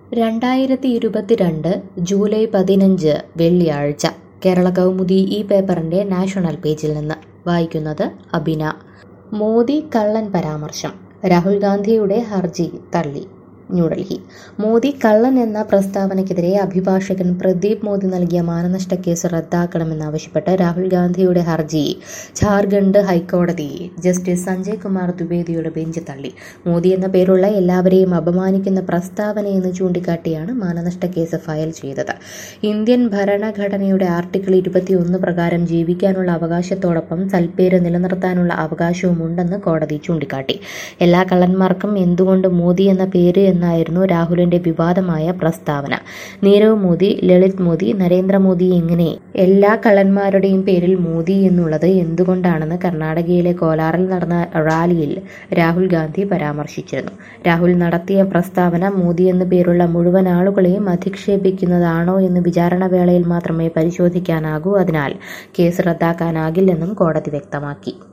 രണ്ടായിരത്തി ഇരുപത്തിരണ്ട് ജൂലൈ പതിനഞ്ച് വെള്ളിയാഴ്ച കേരള കൗമുദി ഈ പേപ്പറിന്റെ നാഷണൽ പേജിൽ നിന്ന് വായിക്കുന്നത് അബിന മോദി കള്ളൻ പരാമർശം രാഹുൽ ഗാന്ധിയുടെ ഹർജി തള്ളി ന്യൂഡൽഹി മോദി കള്ളൻ എന്ന പ്രസ്താവനയ്ക്കെതിരെ അഭിഭാഷകൻ പ്രദീപ് മോദി നൽകിയ മാനനഷ്ട കേസ് റദ്ദാക്കണമെന്നാവശ്യപ്പെട്ട് രാഹുൽ ഗാന്ധിയുടെ ഹർജി ഝാർഖണ്ഡ് ഹൈക്കോടതി ജസ്റ്റിസ് സഞ്ജയ് കുമാർ ദ്വിവേദിയുടെ ബെഞ്ച് തള്ളി മോദി എന്ന പേരുള്ള എല്ലാവരെയും അപമാനിക്കുന്ന പ്രസ്താവനയെന്ന് ചൂണ്ടിക്കാട്ടിയാണ് മാനനഷ്ട കേസ് ഫയൽ ചെയ്തത് ഇന്ത്യൻ ഭരണഘടനയുടെ ആർട്ടിക്കിൾ ഇരുപത്തിയൊന്ന് പ്രകാരം ജീവിക്കാനുള്ള അവകാശത്തോടൊപ്പം സൽപ്പേര് നിലനിർത്താനുള്ള അവകാശവുമുണ്ടെന്ന് കോടതി ചൂണ്ടിക്കാട്ടി എല്ലാ കള്ളന്മാർക്കും എന്തുകൊണ്ട് മോദി എന്ന പേര് എന്നായിരുന്നു രാഹുലിന്റെ വിവാദമായ പ്രസ്താവന നീരവ് മോദി ലളിത് മോദി നരേന്ദ്രമോദി എങ്ങനെ എല്ലാ കള്ളന്മാരുടെയും പേരിൽ മോദി എന്നുള്ളത് എന്തുകൊണ്ടാണെന്ന് കർണാടകയിലെ കോലാറിൽ നടന്ന റാലിയിൽ രാഹുൽ ഗാന്ധി പരാമർശിച്ചിരുന്നു രാഹുൽ നടത്തിയ പ്രസ്താവന മോദി എന്ന പേരുള്ള മുഴുവൻ ആളുകളെയും അധിക്ഷേപിക്കുന്നതാണോ എന്ന് വിചാരണ വേളയിൽ മാത്രമേ പരിശോധിക്കാനാകൂ അതിനാൽ കേസ് റദ്ദാക്കാനാകില്ലെന്നും കോടതി വ്യക്തമാക്കി